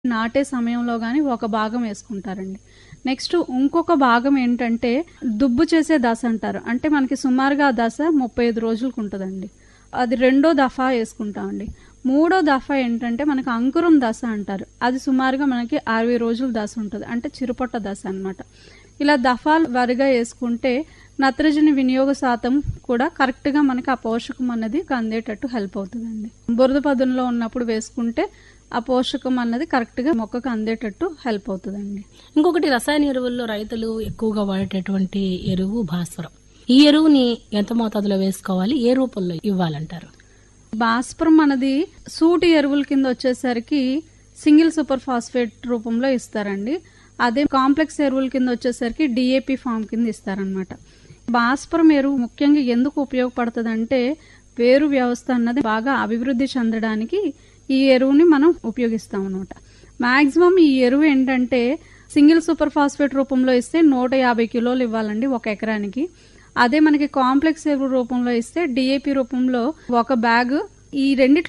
నాటే సమయంలో కానీ ఒక భాగం వేసుకుంటారండి నెక్స్ట్ ఇంకొక భాగం ఏంటంటే దుబ్బు చేసే దశ అంటారు అంటే మనకి సుమారుగా ఆ దశ ముప్పై ఐదు రోజులకు ఉంటుందండి అది రెండో దఫా వేసుకుంటామండి మూడో దఫా ఏంటంటే మనకి అంకురం దశ అంటారు అది సుమారుగా మనకి అరవై రోజుల దశ ఉంటుంది అంటే చిరుపొట్ట దశ అన్నమాట ఇలా దఫాలు వరిగా వేసుకుంటే నత్రజని వినియోగ శాతం కూడా కరెక్ట్ గా మనకి ఆ పోషకం అన్నది అందేటట్టు హెల్ప్ అవుతుందండి బురద పదునులో ఉన్నప్పుడు వేసుకుంటే ఆ పోషకం అన్నది కరెక్ట్ గా మొక్కకు అందేటట్టు హెల్ప్ అవుతుందండి ఇంకొకటి రసాయన ఎరువుల్లో రైతులు ఎక్కువగా వాడేటటువంటి ఎరువు భాస్వరం ఈ ఎరువుని ఎంత మోతాదులో వేసుకోవాలి ఏ రూపంలో ఇవ్వాలంటారు భాస్వరం అనేది సూటి ఎరువుల కింద వచ్చేసరికి సింగిల్ సూపర్ ఫాస్ఫేట్ రూపంలో ఇస్తారండి అదే కాంప్లెక్స్ ఎరువుల కింద వచ్చేసరికి డిఏపి ఫామ్ కింద ఇస్తారనమాట భాస్వరం ఎరువు ముఖ్యంగా ఎందుకు ఉపయోగపడుతుందంటే వేరు వ్యవస్థ అన్నది బాగా అభివృద్ధి చెందడానికి ఈ ఎరువుని మనం ఉపయోగిస్తాం అనమాట మాక్సిమం ఈ ఎరువు ఏంటంటే సింగిల్ సూపర్ ఫాస్ఫేట్ రూపంలో ఇస్తే నూట యాభై కిలోలు ఇవ్వాలండి ఒక ఎకరానికి అదే మనకి కాంప్లెక్స్ ఎరువు రూపంలో ఇస్తే డిఏపి రూపంలో ఒక బ్యాగ్ ఈ రెండిట్లో